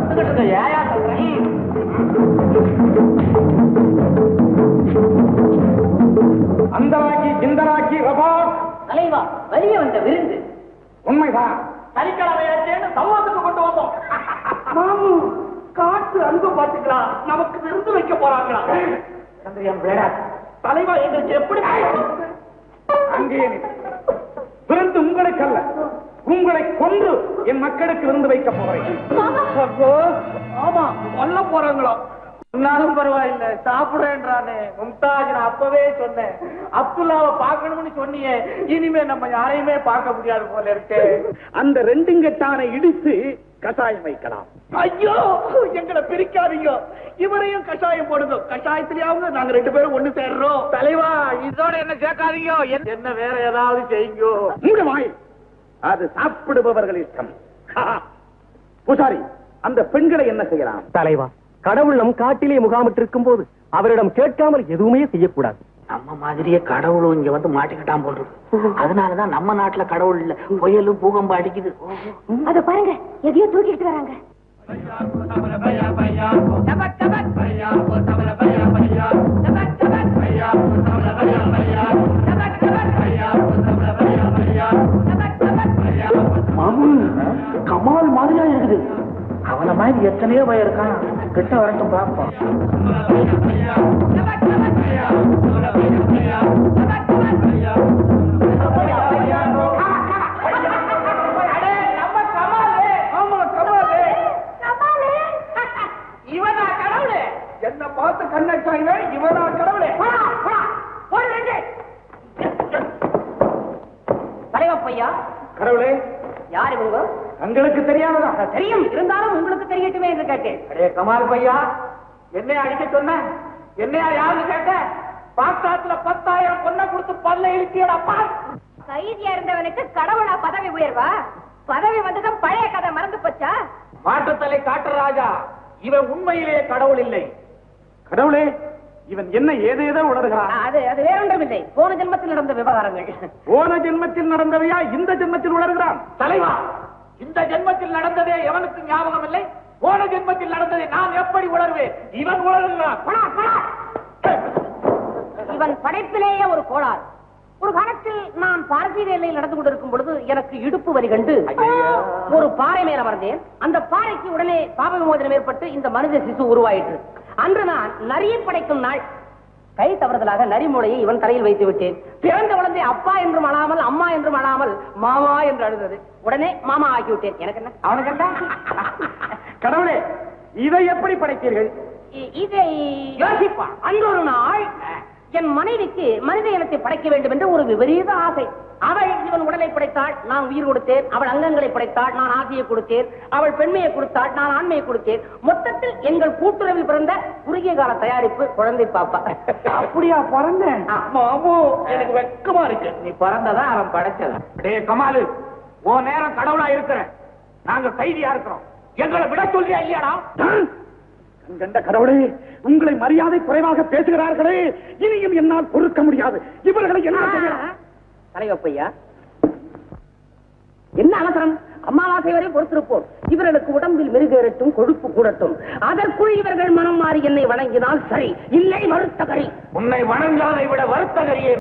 வந்துகிட்டு இருக்க ஏயா சொல்றேன் அந்தராக்கி கிந்தராக்கி ரபா தலைவா வெளியே வந்த விருந்து உண்மைதான் சனிக்கிழமையாச்சேன்னு சமூகத்துக்கு கொண்டு வந்தோம் மாமு காட்டு அன்பு பாத்துக்கலாம் நமக்கு விருந்து வைக்க போறாங்களா சந்திரன் வேடா தலைவா எங்களுக்கு எப்படி அங்கே நில். விருந்து உங்களுக்கு அல்ல உங்களை கொன்று என் மக்களுக்கு விருந்து வைக்க போறேன் அப்போ, ஆமா கொல்ல போறாங்களோ சொன்னாலும் பரவாயில்ல சாப்பிடுறேன்றானே மும்தாஜ் நான் அப்பவே சொன்னேன் அப்துல்லாவை பார்க்கணும்னு சொன்னியே இனிமே நம்ம யாரையுமே பார்க்க முடியாது போல இருக்கு அந்த ரெண்டுங்கட்டானை இடித்து கஷாயம் வைக்கலாம் ஐயோ எங்களை பிரிக்காதீங்க இவரையும் கஷாயம் போடுங்க கஷாயத்திலேயாவது நாங்க ரெண்டு பேரும் ஒண்ணு சேர்றோம் தலைவா இதோட என்ன சேர்க்காதீங்க என்ன- என்ன வேற ஏதாவது செய்யுங்க மூடு வாய் அது சாப்பிடுபவர்கள் இஷ்டம் பூசாரி அந்த பெண்களை என்ன செய்யலாம் தலைவா கடவுள் நம் காட்டிலே முகாமிட்டிருக்கும் போது அவரிடம் கேட்காமல் எதுவுமே செய்யக்கூடாது நம்ம மாதிரியே கடவுளும் இங்க வந்து மாட்டிக்கிட்டான் போல் இருக்கு அதனாலதான் நம்ம நாட்டுல கடவுள் இல்ல புயலும் பூகம்பம் அடிக்குது அத பாருங்க எதையோ தூக்கிட்டு வராங்க மாமு கமால் மாதிரியா இருக்குது அவன மாதிரி எத்தனையோ பயம் இருக்கான் கிட்ட வரட்டும் பாப்போம் இவனா கடவுளே என்ன பார்த்து கண்ணச்சாங்க இவனா கடவுளே தலைவா பையா கடவுளே யார் இவங்க தங்களுக்கு தெரியாததா தெரியும் இருந்தாலும் உங்களுக்கு தெரியட்டுமே என்று கேட்டேன் அடே கமால் பையா என்னையா அடிக்க சொன்ன என்னையா யாரு கேட்ட பாக்தாத்துல பத்தாயிரம் பொண்ணை கொடுத்து பல்ல இழுக்கியடப்பா கைதியா இருந்தவனுக்கு கடவுளா பதவி உயர்வா பதவி வந்ததும் பழைய கதை மறந்து போச்சா மாற்றுத்தலை காட்டு ராஜா இவன் உண்மையிலேயே கடவுள் இல்லை கடவுளே இவன் என்ன ஏதேதோ உணர்கிறான் அது அது வேறொன்றும் இல்லை போன ஜென்மத்தில் நடந்த விவகாரங்கள் போன ஜென்மத்தில் நடந்தவையா இந்த ஜென்மத்தில் உணர்கிறான் தலைவா இந்த ஜென்மத்தில் நடந்ததே எவனுக்கு ஞாபகம் இல்லை போன ஜென்மத்தில் நடந்ததை நான் எப்படி உணர்வேன் இவன் உணர்கிறான் இவன் படைப்பிலேயே ஒரு கோளாறு ஒரு காலத்தில் நான் பாரசீக எல்லையில் நடந்து கொண்டிருக்கும் பொழுது எனக்கு இடுப்பு வரி கண்டு ஒரு பாறை மேல வந்தேன் அந்த பாறைக்கு உடனே பாப விமோசனம் ஏற்பட்டு இந்த மனித சிசு உருவாயிற்று அன்று நான் நரியை படைக்கும் நாள் கை தவறுதலாக நரிமூளையை இவன் தலையில் வைத்து விட்டேன் பிறந்த குழந்தை அப்பா என்றும் அழாமல் அம்மா என்றும் அழாமல் மாமா என்று அழுதது உடனே மாமா ஆக்கி விட்டேன் எனக்கு என்ன அவனுக்கு என்ன கடவுளே இதை எப்படி படைத்தீர்கள் இ- இதை யோசிப்பா அன்று ஒரு நாள் என் மனைவிக்கு மனித இனத்தை படைக்க வேண்டும் என்று ஒரு விபரீத ஆசை அவள் இவன் உடலை படைத்தாள் நான் உயிர் கொடுத்தேன் அவள் அங்கங்களை படைத்தாள் நான் ஆசையை கொடுத்தேன் அவள் பெண்மையை கொடுத்தாள் நான் ஆண்மையை கொடுத்தேன் மொத்தத்தில் எங்கள் கூட்டுறவில் பிறந்த குறுகிய கால தயாரிப்பு குழந்தை பாப்பா அப்படியா பிறந்தேன் மாமு எனக்கு வெக்கமா இருக்கு நீ பிறந்ததா அவன் படைச்சதா டே கமாலு உன் நேரம் கடவுளா இருக்கிற நாங்க கைதியா இருக்கிறோம் எங்களை விட சொல்லியா இல்லையாடா கண்ட கடவுளே உங்களை மரியாதை குறைவாக பேசுகிறார்களே இனியும் என்னால் பொறுக்க முடியாது இவர்களை என்ன செய்யலாம் தலைவப்பையா என்ன அவசரம் அமாவாசை வரை பொறுத்திருப்போம் இவர்களுக்கு உடம்பில் மெருகேறட்டும் கொழுப்பு கூடட்டும் அதற்குள் இவர்கள் மனம் மாறி என்னை வணங்கினால் சரி இல்லை மறுத்த கறி உன்னை வணங்காதை விட வருத்தகரியே